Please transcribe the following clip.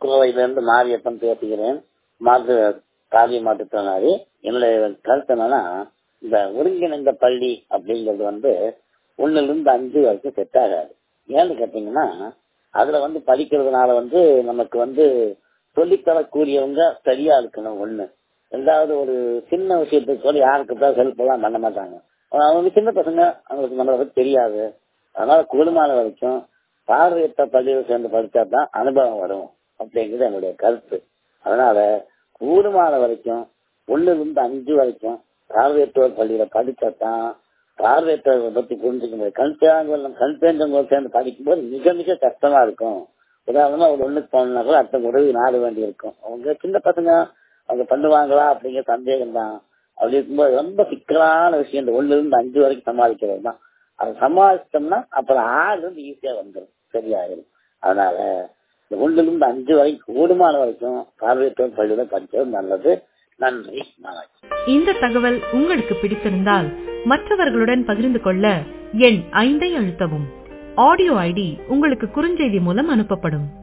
கோவையிலிருந்து மாரியப்பன் பேசுகிறேன் மாற்று காவிய மாற்றுத்திறனாளி என்னுடைய கருத்து என்னன்னா இந்த ஒருங்கிணைந்த பள்ளி அப்படிங்கிறது வந்து ஒண்ணுல இருந்து அஞ்சு வரைக்கும் செட் ஆகாது ஏன்னு கேட்டீங்கன்னா அதுல வந்து படிக்கிறதுனால வந்து நமக்கு வந்து சொல்லித்தரக்கூடியவங்க சரியா இருக்கணும் ஒண்ணு ரெண்டாவது ஒரு சின்ன விஷயத்துக்கு கூட யாருக்கு தான் ஹெல்ப் எல்லாம் பண்ண மாட்டாங்க அவங்க சின்ன பசங்க அவங்களுக்கு நம்மளை பத்தி தெரியாது அதனால குடும்பமான வரைக்கும் பார்வையற்ற பள்ளியில் சேர்ந்து படிச்சா தான் அனுபவம் வரும் அப்படிங்கிறது என்னுடைய கருத்து அதனால கூடுமான வரைக்கும் ஒண்ணுல இருந்து அஞ்சு வரைக்கும் பார்வையற்றோர் பள்ளியில படிச்சா தான் பார்வையற்றவர்களை பத்தி புரிஞ்சுக்க முடியும் கண் பேரங்கள் கண் பேஞ்சவங்க சேர்ந்து படிக்கும்போது மிக மிக கஷ்டமா இருக்கும் உதாரணமா ஒரு ஒண்ணுக்கு போனா கூட அடுத்த உதவி நாட வேண்டி இருக்கும் அவங்க சின்ன பசங்க அவங்க பண்ணுவாங்களா அப்படிங்கிற சந்தேகம் தான் அப்படி இருக்கும்போது ரொம்ப சிக்கலான விஷயம் இந்த ஒண்ணுல இருந்து அஞ்சு வரைக்கும் சமாளிக்கிறது தான் அதை சமாளிச்சிட்டோம்னா அப்புறம் ஆறு இருந்து ஈஸியா வந்துடும் சரியாயிடும் அதனால இந்த ஒண்ணுல இருந்து அஞ்சு வரைக்கும் கூடுமான வரைக்கும் பார்வையற்றோர் பள்ளியில படிக்கிறது நல்லது நன்றி நாளைக்கு இந்த தகவல் உங்களுக்கு பிடித்திருந்தால் மற்றவர்களுடன் பகிர்ந்து கொள்ள எண் ஐந்தை அழுத்தவும் ஆடியோ ஐடி உங்களுக்கு குறுஞ்செய்தி மூலம் அனுப்பப்படும்